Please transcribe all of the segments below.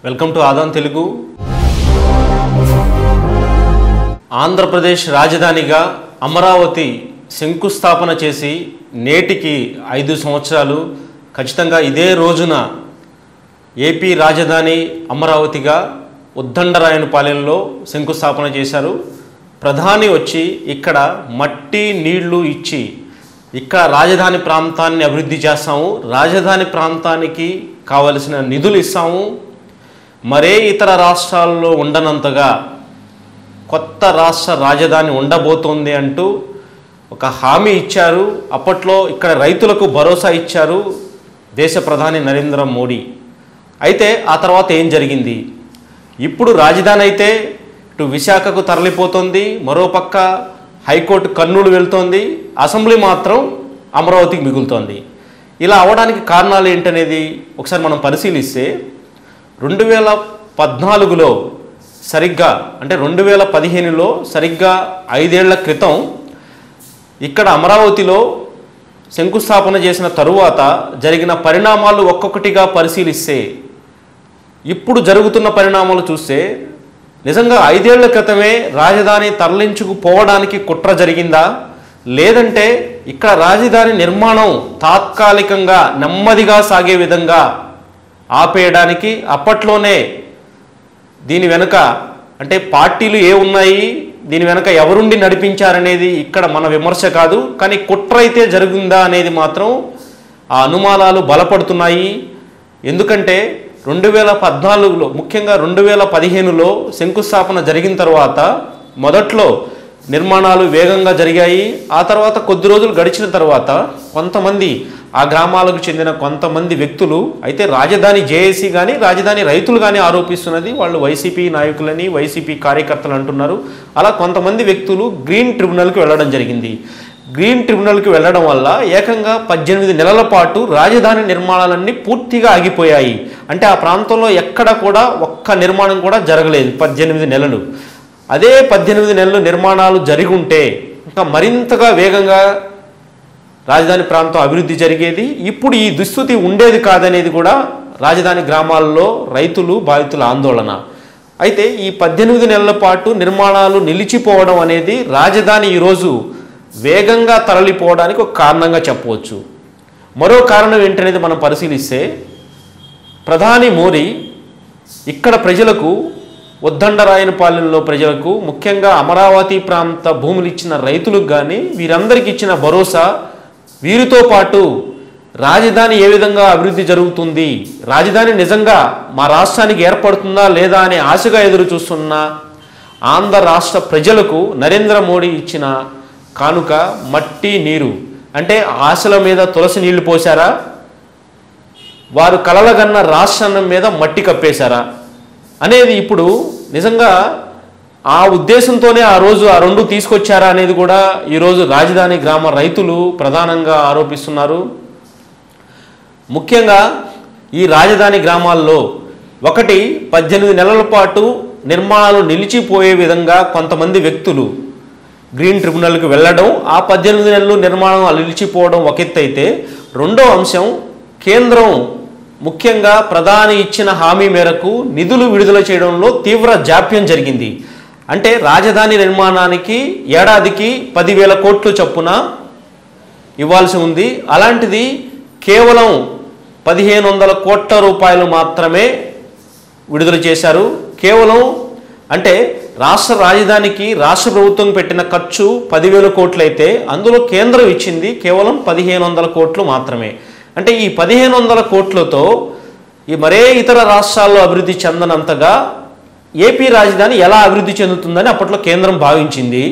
welcome to ఆదాన్ Telugu Andhra Pradesh రాజధానిగా అమరావతి శంకుస్థాపన చేసి నేటికి ఐదు సంవత్సరాలు ఖచ్చితంగా ఇదే రోజున ఏపీ రాజధాని అమరావతిగా ఉద్దండరాయనపాలెంలో శంకుస్థాపన చేశారు ప్రధాని వచ్చి ఇక్కడ మట్టి నీళ్లు ఇచ్చి ఇక్కడ రాజధాని ప్రాంతాన్ని అభివృద్ధి చేస్తాము రాజధాని ప్రాంతానికి కావలసిన నిధులు ఇస్తాము మరే ఇతర రాష్ట్రాల్లో ఉండనంతగా కొత్త రాష్ట్ర రాజధాని ఉండబోతోంది అంటూ ఒక హామీ ఇచ్చారు అప్పట్లో ఇక్కడ రైతులకు భరోసా ఇచ్చారు దేశ ప్రధాని నరేంద్ర మోడీ అయితే ఆ తర్వాత ఏం జరిగింది ఇప్పుడు రాజధాని అయితే ఇటు విశాఖకు తరలిపోతుంది మరోపక్క హైకోర్టు కర్నూలు వెళ్తోంది అసెంబ్లీ మాత్రం అమరావతికి మిగులుతోంది ఇలా అవడానికి కారణాలు ఏంటనేది ఒకసారి మనం పరిశీలిస్తే రెండు వేల పద్నాలుగులో సరిగ్గా అంటే రెండు వేల పదిహేనులో సరిగ్గా ఐదేళ్ల క్రితం ఇక్కడ అమరావతిలో శంకుస్థాపన చేసిన తరువాత జరిగిన పరిణామాలు ఒక్కొక్కటిగా పరిశీలిస్తే ఇప్పుడు జరుగుతున్న పరిణామాలు చూస్తే నిజంగా ఐదేళ్ల క్రితమే రాజధాని తరలించుకుపోవడానికి కుట్ర జరిగిందా లేదంటే ఇక్కడ రాజధాని నిర్మాణం తాత్కాలికంగా నెమ్మదిగా సాగే విధంగా ఆపేయడానికి అప్పట్లోనే దీని వెనుక అంటే పార్టీలు ఏ ఉన్నాయి దీని వెనుక ఎవరుండి నడిపించారనేది ఇక్కడ మన విమర్శ కాదు కానీ కుట్ర అయితే జరిగిందా అనేది మాత్రం ఆ అనుమానాలు బలపడుతున్నాయి ఎందుకంటే రెండు వేల పద్నాలుగులో ముఖ్యంగా రెండు వేల పదిహేనులో శంకుస్థాపన జరిగిన తర్వాత మొదట్లో నిర్మాణాలు వేగంగా జరిగాయి ఆ తర్వాత కొద్ది రోజులు గడిచిన తర్వాత కొంతమంది ఆ గ్రామాలకు చెందిన కొంతమంది వ్యక్తులు అయితే రాజధాని జేఏసీ కానీ రాజధాని రైతులు కానీ ఆరోపిస్తున్నది వాళ్ళు వైసీపీ నాయకులని వైసీపీ కార్యకర్తలు అంటున్నారు అలా కొంతమంది వ్యక్తులు గ్రీన్ ట్రిబ్యునల్కి వెళ్ళడం జరిగింది గ్రీన్ ట్రిబ్యునల్కి వెళ్ళడం వల్ల ఏకంగా పద్దెనిమిది నెలల పాటు రాజధాని నిర్మాణాలన్నీ పూర్తిగా ఆగిపోయాయి అంటే ఆ ప్రాంతంలో ఎక్కడ కూడా ఒక్క నిర్మాణం కూడా జరగలేదు పద్దెనిమిది నెలలు అదే పద్దెనిమిది నెలలు నిర్మాణాలు జరిగి ఉంటే ఇంకా మరింతగా వేగంగా రాజధాని ప్రాంతం అభివృద్ధి జరిగేది ఇప్పుడు ఈ దుస్థితి ఉండేది కాదనేది కూడా రాజధాని గ్రామాల్లో రైతులు బాధితుల ఆందోళన అయితే ఈ పద్దెనిమిది నెలల పాటు నిర్మాణాలు నిలిచిపోవడం అనేది రాజధాని ఈరోజు వేగంగా తరలిపోవడానికి ఒక కారణంగా చెప్పవచ్చు మరో కారణం ఏంటనేది మనం పరిశీలిస్తే ప్రధాని మోడీ ఇక్కడ ప్రజలకు ఉద్దండరాయనపాలెంలో ప్రజలకు ముఖ్యంగా అమరావతి ప్రాంత భూములు ఇచ్చిన రైతులకు కానీ వీరందరికీ ఇచ్చిన భరోసా వీరితో పాటు రాజధాని ఏ విధంగా అభివృద్ధి జరుగుతుంది రాజధాని నిజంగా మా రాష్ట్రానికి ఏర్పడుతుందా లేదా అనే ఆశగా ఎదురు చూస్తున్న ఆంధ్ర రాష్ట్ర ప్రజలకు నరేంద్ర మోడీ ఇచ్చిన కానుక మట్టి నీరు అంటే ఆశల మీద తులసి నీళ్లు పోశారా వారు కలలగన్న రాష్ట్రం మీద మట్టి కప్పేశారా అనేది ఇప్పుడు నిజంగా ఆ ఉద్దేశంతోనే ఆ రోజు ఆ రెండు తీసుకొచ్చారా అనేది కూడా ఈరోజు రాజధాని గ్రామ రైతులు ప్రధానంగా ఆరోపిస్తున్నారు ముఖ్యంగా ఈ రాజధాని గ్రామాల్లో ఒకటి పద్దెనిమిది నెలల పాటు నిర్మాణాలు నిలిచిపోయే విధంగా కొంతమంది వ్యక్తులు గ్రీన్ ట్రిబ్యునల్కి వెళ్ళడం ఆ పద్దెనిమిది నెలలు నిర్మాణం నిలిచిపోవడం ఒక ఎత్తు అయితే రెండో అంశం కేంద్రం ముఖ్యంగా ప్రధాని ఇచ్చిన హామీ మేరకు నిధులు విడుదల చేయడంలో తీవ్ర జాప్యం జరిగింది అంటే రాజధాని నిర్మాణానికి ఏడాదికి పదివేల కోట్లు చొప్పున ఇవ్వాల్సి ఉంది అలాంటిది కేవలం పదిహేను వందల కోట్ల రూపాయలు మాత్రమే విడుదల చేశారు కేవలం అంటే రాష్ట్ర రాజధానికి రాష్ట్ర ప్రభుత్వం పెట్టిన ఖర్చు పదివేల కోట్లు అయితే అందులో కేంద్రం ఇచ్చింది కేవలం పదిహేను వందల కోట్లు మాత్రమే అంటే ఈ పదిహేను వందల కోట్లతో ఈ మరే ఇతర రాష్ట్రాల్లో అభివృద్ధి చెందనంతగా ఏపీ రాజధాని ఎలా అభివృద్ధి చెందుతుందని అప్పట్లో కేంద్రం భావించింది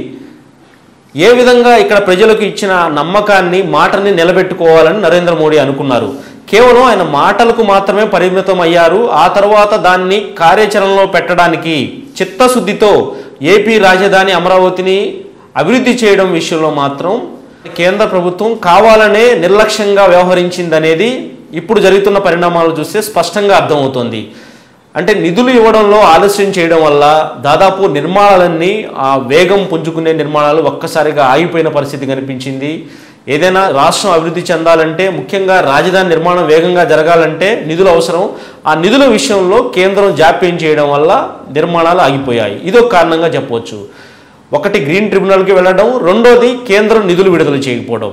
ఏ విధంగా ఇక్కడ ప్రజలకు ఇచ్చిన నమ్మకాన్ని మాటని నిలబెట్టుకోవాలని నరేంద్ర మోడీ అనుకున్నారు కేవలం ఆయన మాటలకు మాత్రమే పరిమితం అయ్యారు ఆ తర్వాత దాన్ని కార్యాచరణలో పెట్టడానికి చిత్తశుద్ధితో ఏపీ రాజధాని అమరావతిని అభివృద్ధి చేయడం విషయంలో మాత్రం కేంద్ర ప్రభుత్వం కావాలనే నిర్లక్ష్యంగా వ్యవహరించిందనేది ఇప్పుడు జరుగుతున్న పరిణామాలు చూస్తే స్పష్టంగా అర్థమవుతోంది అంటే నిధులు ఇవ్వడంలో ఆలస్యం చేయడం వల్ల దాదాపు నిర్మాణాలన్నీ ఆ వేగం పుంజుకునే నిర్మాణాలు ఒక్కసారిగా ఆగిపోయిన పరిస్థితి కనిపించింది ఏదైనా రాష్ట్రం అభివృద్ధి చెందాలంటే ముఖ్యంగా రాజధాని నిర్మాణం వేగంగా జరగాలంటే నిధులు అవసరం ఆ నిధుల విషయంలో కేంద్రం జాప్యం చేయడం వల్ల నిర్మాణాలు ఆగిపోయాయి ఇదొక కారణంగా చెప్పవచ్చు ఒకటి గ్రీన్ ట్రిబ్యునల్కి వెళ్ళడం రెండోది కేంద్రం నిధులు విడుదల చేయకపోవడం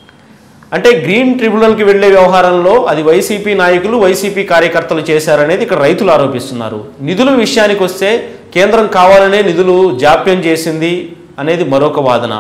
అంటే గ్రీన్ ట్రిబ్యునల్కి వెళ్ళే వ్యవహారంలో అది వైసీపీ నాయకులు వైసీపీ కార్యకర్తలు చేశారనేది ఇక్కడ రైతులు ఆరోపిస్తున్నారు నిధుల విషయానికి వస్తే కేంద్రం కావాలనే నిధులు జాప్యం చేసింది అనేది మరొక వాదన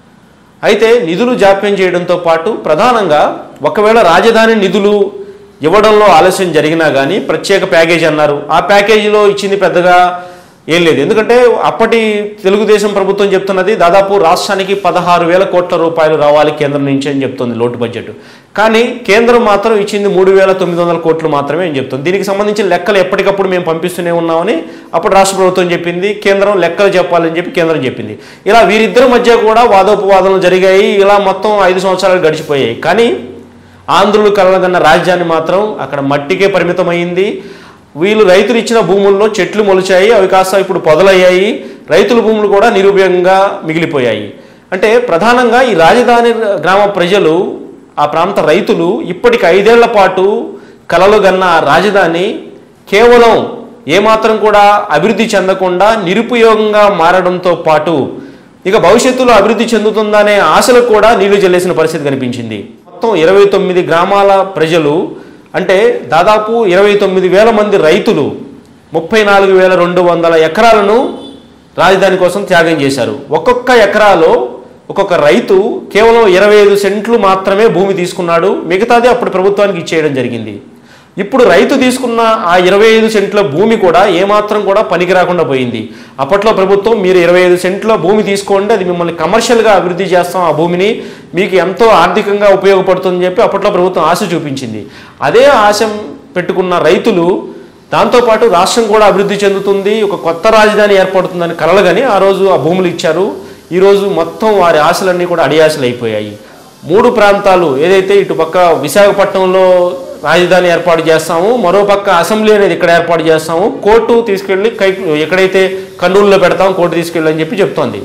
అయితే నిధులు జాప్యం చేయడంతో పాటు ప్రధానంగా ఒకవేళ రాజధాని నిధులు ఇవ్వడంలో ఆలస్యం జరిగినా కానీ ప్రత్యేక ప్యాకేజీ అన్నారు ఆ ప్యాకేజీలో ఇచ్చింది పెద్దగా ఏం లేదు ఎందుకంటే అప్పటి తెలుగుదేశం ప్రభుత్వం చెప్తున్నది దాదాపు రాష్ట్రానికి పదహారు వేల కోట్ల రూపాయలు రావాలి కేంద్రం నుంచి అని చెప్తుంది లోటు బడ్జెట్ కానీ కేంద్రం మాత్రం ఇచ్చింది మూడు వేల తొమ్మిది వందల కోట్లు మాత్రమే అని చెప్తుంది దీనికి సంబంధించిన లెక్కలు ఎప్పటికప్పుడు మేము పంపిస్తూనే ఉన్నామని అప్పుడు రాష్ట్ర ప్రభుత్వం చెప్పింది కేంద్రం లెక్కలు చెప్పాలని చెప్పి కేంద్రం చెప్పింది ఇలా వీరిద్దరి మధ్య కూడా వాదోపవాదనలు జరిగాయి ఇలా మొత్తం ఐదు సంవత్సరాలు గడిచిపోయాయి కానీ ఆంధ్రులు కలగన్న రాజ్యాన్ని మాత్రం అక్కడ మట్టికే పరిమితమైంది వీళ్ళు రైతులు ఇచ్చిన భూముల్లో చెట్లు మొలిచాయి అవి కాస్త ఇప్పుడు పొదలయ్యాయి రైతుల భూములు కూడా నిరుపయోగంగా మిగిలిపోయాయి అంటే ప్రధానంగా ఈ రాజధాని గ్రామ ప్రజలు ఆ ప్రాంత రైతులు ఇప్పటికి ఐదేళ్ల పాటు కలలు గన్న ఆ రాజధాని కేవలం ఏమాత్రం కూడా అభివృద్ధి చెందకుండా నిరుపయోగంగా మారడంతో పాటు ఇక భవిష్యత్తులో అభివృద్ధి చెందుతుందనే ఆశలకు కూడా నీళ్లు చెల్లేసిన పరిస్థితి కనిపించింది మొత్తం ఇరవై తొమ్మిది గ్రామాల ప్రజలు అంటే దాదాపు ఇరవై తొమ్మిది వేల మంది రైతులు ముప్పై నాలుగు వేల రెండు వందల ఎకరాలను రాజధాని కోసం త్యాగం చేశారు ఒక్కొక్క ఎకరాలో ఒక్కొక్క రైతు కేవలం ఇరవై ఐదు సెంట్లు మాత్రమే భూమి తీసుకున్నాడు మిగతాది అప్పుడు ప్రభుత్వానికి ఇచ్చేయడం జరిగింది ఇప్పుడు రైతు తీసుకున్న ఆ ఇరవై ఐదు సెంట్ల భూమి కూడా ఏమాత్రం కూడా పనికి రాకుండా పోయింది అప్పట్లో ప్రభుత్వం మీరు ఇరవై ఐదు సెంట్ల భూమి తీసుకోండి అది మిమ్మల్ని కమర్షియల్గా అభివృద్ధి చేస్తాం ఆ భూమిని మీకు ఎంతో ఆర్థికంగా ఉపయోగపడుతుందని చెప్పి అప్పట్లో ప్రభుత్వం ఆశ చూపించింది అదే ఆశ పెట్టుకున్న రైతులు దాంతోపాటు రాష్ట్రం కూడా అభివృద్ధి చెందుతుంది ఒక కొత్త రాజధాని ఏర్పడుతుందని కలలుగాని ఆ రోజు ఆ భూములు ఇచ్చారు ఈరోజు మొత్తం వారి ఆశలన్నీ కూడా అడియాశలు అయిపోయాయి మూడు ప్రాంతాలు ఏదైతే ఇటు పక్క విశాఖపట్నంలో రాజధాని ఏర్పాటు చేస్తాము మరో పక్క అసెంబ్లీ అనేది ఇక్కడ ఏర్పాటు చేస్తాము కోర్టు తీసుకెళ్ళి కై ఎక్కడైతే కర్నూలులో పెడతాం కోర్టు తీసుకెళ్ళి అని చెప్పి చెప్తోంది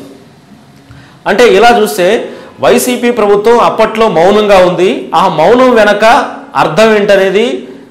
అంటే ఇలా చూస్తే వైసీపీ ప్రభుత్వం అప్పట్లో మౌనంగా ఉంది ఆ మౌనం వెనక అర్థం ఏంటనేది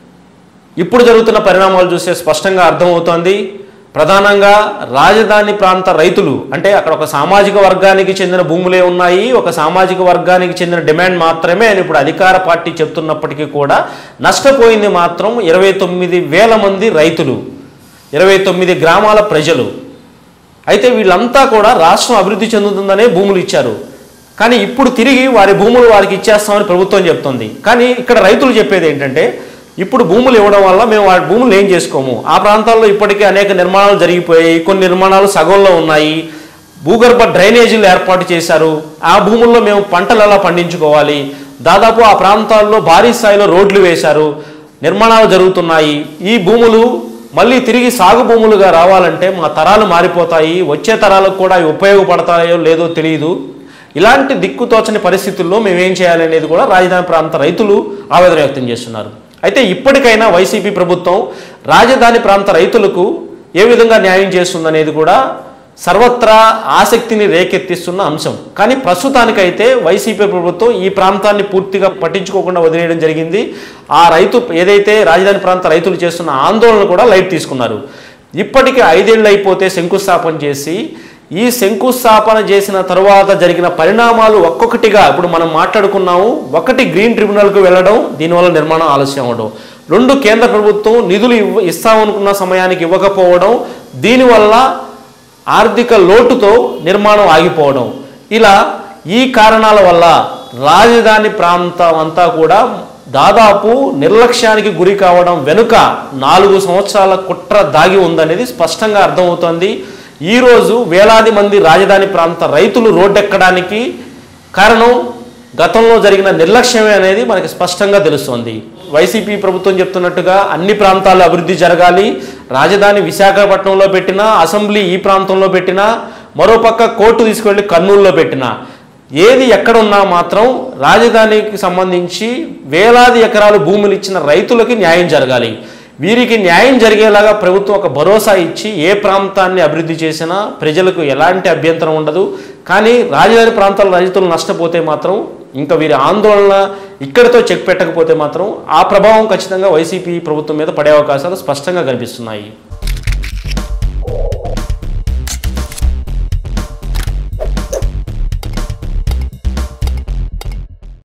ఇప్పుడు జరుగుతున్న పరిణామాలు చూస్తే స్పష్టంగా అర్థమవుతోంది ప్రధానంగా రాజధాని ప్రాంత రైతులు అంటే అక్కడ ఒక సామాజిక వర్గానికి చెందిన భూములే ఉన్నాయి ఒక సామాజిక వర్గానికి చెందిన డిమాండ్ మాత్రమే అని ఇప్పుడు అధికార పార్టీ చెప్తున్నప్పటికీ కూడా నష్టపోయింది మాత్రం ఇరవై తొమ్మిది వేల మంది రైతులు ఇరవై తొమ్మిది గ్రామాల ప్రజలు అయితే వీళ్ళంతా కూడా రాష్ట్రం అభివృద్ధి చెందుతుందనే భూములు ఇచ్చారు కానీ ఇప్పుడు తిరిగి వారి భూములు వారికి ఇచ్చేస్తామని ప్రభుత్వం చెప్తుంది కానీ ఇక్కడ రైతులు చెప్పేది ఏంటంటే ఇప్పుడు భూములు ఇవ్వడం వల్ల మేము వాటి భూములు ఏం చేసుకోము ఆ ప్రాంతాల్లో ఇప్పటికే అనేక నిర్మాణాలు జరిగిపోయాయి కొన్ని నిర్మాణాలు సగంలో ఉన్నాయి భూగర్భ డ్రైనేజీలు ఏర్పాటు చేశారు ఆ భూముల్లో మేము పంటలు ఎలా పండించుకోవాలి దాదాపు ఆ ప్రాంతాల్లో భారీ స్థాయిలో రోడ్లు వేశారు నిర్మాణాలు జరుగుతున్నాయి ఈ భూములు మళ్ళీ తిరిగి సాగు భూములుగా రావాలంటే మా తరాలు మారిపోతాయి వచ్చే తరాలకు కూడా అవి ఉపయోగపడతాయో లేదో తెలియదు ఇలాంటి దిక్కుతోచని పరిస్థితుల్లో మేము ఏం చేయాలనేది కూడా రాజధాని ప్రాంత రైతులు ఆవేదన వ్యక్తం చేస్తున్నారు అయితే ఇప్పటికైనా వైసీపీ ప్రభుత్వం రాజధాని ప్రాంత రైతులకు ఏ విధంగా న్యాయం చేస్తుందనేది కూడా సర్వత్రా ఆసక్తిని రేకెత్తిస్తున్న అంశం కానీ ప్రస్తుతానికైతే వైసీపీ ప్రభుత్వం ఈ ప్రాంతాన్ని పూర్తిగా పట్టించుకోకుండా వదిలేయడం జరిగింది ఆ రైతు ఏదైతే రాజధాని ప్రాంత రైతులు చేస్తున్న ఆందోళన కూడా లైట్ తీసుకున్నారు ఇప్పటికి ఐదేళ్ళు అయిపోతే శంకుస్థాపన చేసి ఈ శంకుస్థాపన చేసిన తరువాత జరిగిన పరిణామాలు ఒక్కొక్కటిగా ఇప్పుడు మనం మాట్లాడుకున్నాము ఒకటి గ్రీన్ ట్రిబ్యునల్కు వెళ్ళడం దీనివల్ల నిర్మాణం ఆలస్యం అవ్వడం రెండు కేంద్ర ప్రభుత్వం నిధులు ఇవ్వ ఇస్తామనుకున్న సమయానికి ఇవ్వకపోవడం దీనివల్ల ఆర్థిక లోటుతో నిర్మాణం ఆగిపోవడం ఇలా ఈ కారణాల వల్ల రాజధాని ప్రాంతం అంతా కూడా దాదాపు నిర్లక్ష్యానికి గురి కావడం వెనుక నాలుగు సంవత్సరాల కుట్ర దాగి ఉందనేది స్పష్టంగా అర్థమవుతోంది ఈరోజు వేలాది మంది రాజధాని ప్రాంత రైతులు రోడ్డెక్కడానికి కారణం గతంలో జరిగిన నిర్లక్ష్యమే అనేది మనకి స్పష్టంగా తెలుస్తోంది వైసీపీ ప్రభుత్వం చెప్తున్నట్టుగా అన్ని ప్రాంతాలు అభివృద్ధి జరగాలి రాజధాని విశాఖపట్నంలో పెట్టినా అసెంబ్లీ ఈ ప్రాంతంలో పెట్టినా మరోపక్క కోర్టు తీసుకెళ్లి కర్నూలులో పెట్టినా ఏది ఎక్కడున్నా మాత్రం రాజధానికి సంబంధించి వేలాది ఎకరాలు భూములు ఇచ్చిన రైతులకి న్యాయం జరగాలి వీరికి న్యాయం జరిగేలాగా ప్రభుత్వం ఒక భరోసా ఇచ్చి ఏ ప్రాంతాన్ని అభివృద్ధి చేసినా ప్రజలకు ఎలాంటి అభ్యంతరం ఉండదు కానీ రాజధాని ప్రాంతాల రైతులు నష్టపోతే మాత్రం ఇంకా వీరి ఆందోళన ఇక్కడితో చెక్ పెట్టకపోతే మాత్రం ఆ ప్రభావం ఖచ్చితంగా వైసీపీ ప్రభుత్వం మీద పడే అవకాశాలు స్పష్టంగా కనిపిస్తున్నాయి